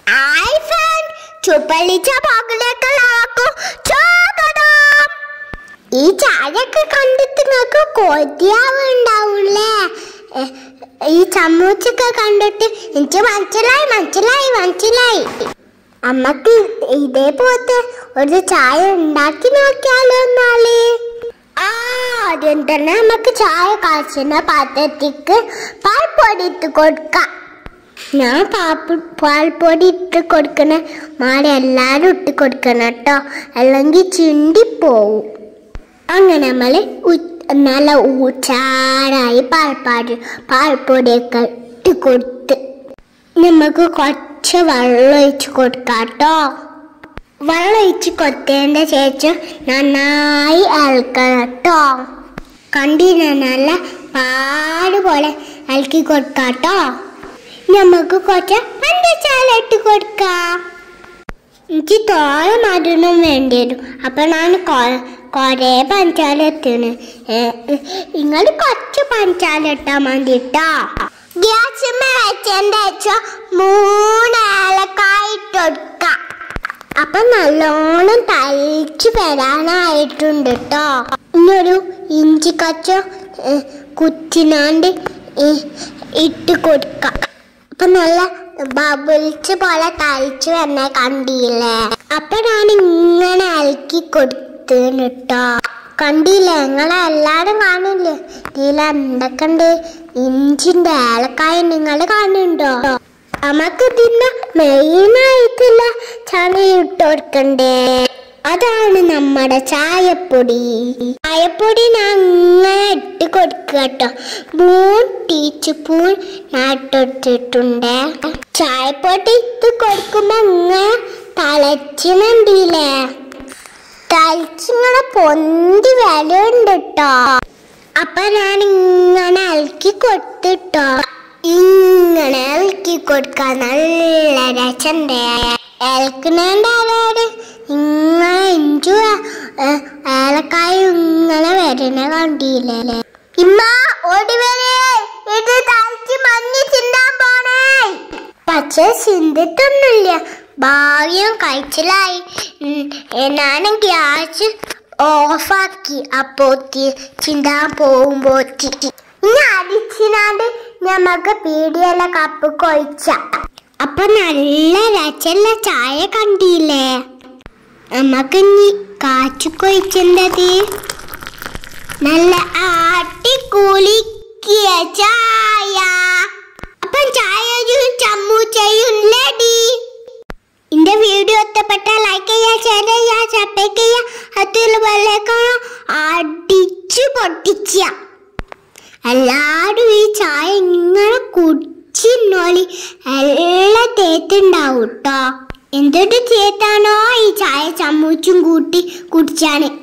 hi front ചുപ്പളിച്ച പകലേക്കെല്ലാവർക്കും സ്വാഗതം ഈ ചായയൊക്കെ കണ്ടിട്ട് നിങ്ങൾക്ക് കൊതിയാവുണ്ടാവൂലേ എ, ഈ ചമ്മൂച്ചൊക്കെ കണ്ടിട്ട് എനിക്ക് മനസ്സിലായി മനസ്സിലായി മനസ്സിലായി അമ്മക്ക് ഇതേപോലത്തെ ഒരു ചായ ഉണ്ടാക്കി നോക്കിയാലോ എന്നാല് ആ ആദ്യം തന്നെ നമുക്ക് ചായ കാച്ചുന്ന പാത്രത്തിക്ക് പാൽപ്പൊടി ഇട്ട് കൊടുക്കാം ഞാൻ പാപ്പ് പാൽപ്പൊടി ഇട്ട് കൊടുക്കണ മാല എല്ലാരും ഇട്ട് കൊടുക്കണം കേട്ടോ അല്ലെങ്കിൽ ചിണ്ടിപ്പോവും അങ്ങനെ നമ്മൾ നല്ല ഊച്ചാറായി പാൽപ്പാടി പാൽപ്പൊടിയൊക്കെ ഇട്ട് കൊടുത്ത് നമുക്ക് കുറച്ച് വെള്ളം ഒഴിച്ച് കൊടുക്കാം കേട്ടോ വെള്ളം ഒഴിച്ച് കൊടുത്തതിൻ്റെ ശേഷം നന്നായി ഇളക്കണം കേട്ടോ കണ്ടിന് നല്ല പാട് പോലെ ഇളക്കി കൊടുക്കാം കേട്ടോ നമുക്ക് കുറച്ച് പഞ്ചസാര ഇട്ട് കൊടുക്കാം എനിക്ക് തോനെ മധുരം വേണ്ടി വരും അപ്പൊ ഞാൻ കൊറേ പഞ്ചാര എത്തണ് നിങ്ങൾ കുറച്ച് പഞ്ചാര ഇട്ടാ മതി കേട്ടോ ഗ്യാസ് വെച്ചതിന്റെ ശേഷം മൂന്ന് ഏലക്കായ ഇട്ട് കൊടുക്കാം അപ്പൊ നല്ലോണം തളിച്ച് വരാനായിട്ടുണ്ട് കേട്ടോ ഇനിയൊരു ഇഞ്ചി കച്ച കുത്തിനാണ്ട് ഇ- ഇട്ട് കൊടുക്കാം അപ്പൊ നല്ല ബബിൾസ് പോലെ തളിച്ച് വന്നെ കണ്ടില്ലേ അപ്പൊ ഞാൻ ഇങ്ങനെ ഇളക്കി കൊടുത്തേന് കേട്ടോ കണ്ടില്ലേ നിങ്ങളെ എല്ലാരും കാണില്ലേ ഇതിൽ എന്തൊക്കെ ഉണ്ട് ഇഞ്ചിന്റെ ഏലക്കായ നിങ്ങൾ കാണുന്നുണ്ടോ നമുക്ക് ഇതിന്റെ മെയിൻ ആയിട്ടുള്ള ചാന ഇട്ട് കൊടുക്കണ്ടേ അതാണ് നമ്മുടെ ചായപ്പൊടി ചായപ്പൊടി ഞാൻ അങ്ങനെ ഇട്ട് കൊടുക്കുക കേട്ടോ മൂന്ന് ടീസ്പൂൺ ഞാൻ ഇട്ടെടുത്തിട്ടുണ്ട് ചായപ്പൊടി ഇട്ട് കൊടുക്കുമ്പോ ഇങ്ങനെ തളച്ചിനുണ്ടില്ലേ തളിച്ചിങ്ങനെ പൊന്തി വിലയുണ്ട് കേട്ടോ അപ്പൊ ഞാൻ ഇങ്ങനെ ഇളക്കി കൊടുത്തിട്ടോ ഇങ്ങനെ ഇളക്കി കൊടുക്കാൻ നല്ല രസണ്ടേ ഇളക്കുന്നതിന്റെ ആരോട് ഇങ്ങനെ ഇഞ്ചു ഏലക്കായ ഇങ്ങനെ വരുന്ന കണ്ടില്ലേ ഇമ്മ ഓടി വരേ ഇത് തളിച്ച് മഞ്ഞ് ചിന്താൻ പോണേ പക്ഷെ ചിന്തിട്ടൊന്നുമില്ല ഭാഗ്യം കഴിച്ചിലായി ഉം, ഞാൻ ഗ്യാസ് ഓഫാക്കി അപ്പോത്തി ചിന്താൻ പോകുമ്പോത്തി ഇനി അടിച്ചിനാണ്ട് ഞമ്മക്ക് പീടിയല്ല കപ്പ് കൊഴിച്ച അപ്പൊ നല്ല രസമുള്ള ചായ കണ്ടില്ലേ നമുക്ക് ഇനി കാച്ചു കൊഴിച്ചത് നല്ല ആട്ടി കുളിക്കിയ ചായ അപ്പം ചായയും ചമ്മൂച്ചയും ലഡി എന്റെ വീഡിയോ ഇഷ്ടപ്പെട്ട ലൈക്ക് ചെയ്യുക ഷെയർ ചെയ്യുക സബ്സ്ക്രൈബ് ചെയ്യുക അതുള്ള വെള്ളേക്കാണ് അടിച്ചു പൊട്ടിച്ച എല്ലാരും ഈ ചായ ഇങ്ങനെ കുടിച്ചിന്നോളി എല്ലാം തേത്തുണ്ടാവും കേട്ടോ എന്തൊരു തേത്താണോ ഈ ചായ ചമ്മൂച്ചും കൂട്ടി കുടിച്ചാണ്